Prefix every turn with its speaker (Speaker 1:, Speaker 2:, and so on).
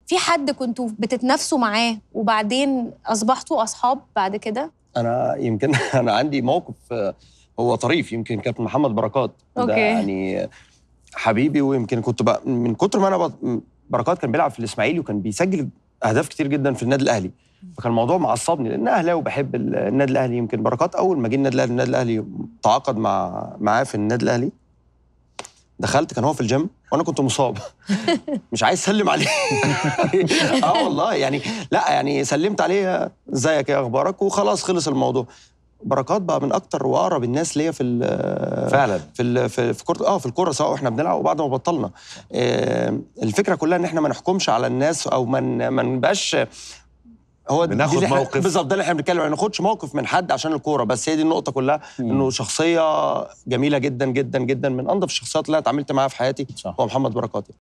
Speaker 1: في حد كنتوا بتتنافسوا معاه وبعدين اصبحتوا اصحاب بعد كده
Speaker 2: انا يمكن انا عندي موقف آه، هو طريف يمكن كابتن محمد بركات ده
Speaker 1: أوكي.
Speaker 2: يعني حبيبي ويمكن كنت بقى من كتر ما انا بط- بركات كان بيلعب في الاسماعيلي وكان بيسجل اهداف كتير جدا في النادي الاهلي فكان الموضوع معصبني لان اهلاوي وبحب ال- النادي الاهلي يمكن بركات اول ما جه النادي الاهلي النادي الاهلي تعاقد مع معاه في النادي الاهلي دخلت كان هو في الجيم وانا كنت مصاب مش عايز اسلم عليه اه والله يعني لا يعني سلمت عليه ازيك ايه اخبارك وخلاص خلص الموضوع بركات بقى من اكتر واقرب الناس ليا في ال-
Speaker 3: فعلا
Speaker 2: في ال في في كره اه في الكوره سواء احنا بنلعب وبعد ما بطلنا آه الفكره كلها ان احنا ما نحكمش على الناس او ما ن- ما نبقاش هو دي
Speaker 3: بناخد
Speaker 2: اللي إحنا-
Speaker 3: موقف.
Speaker 2: بالظبط ده اللي احنا بنتكلم ما ناخدش موقف من حد عشان الكوره بس هي دي النقطه كلها انه شخصيه جميله جدا جدا جدا من انظف الشخصيات اللي انا اتعاملت معاها في حياتي
Speaker 4: صح.
Speaker 2: هو محمد بركات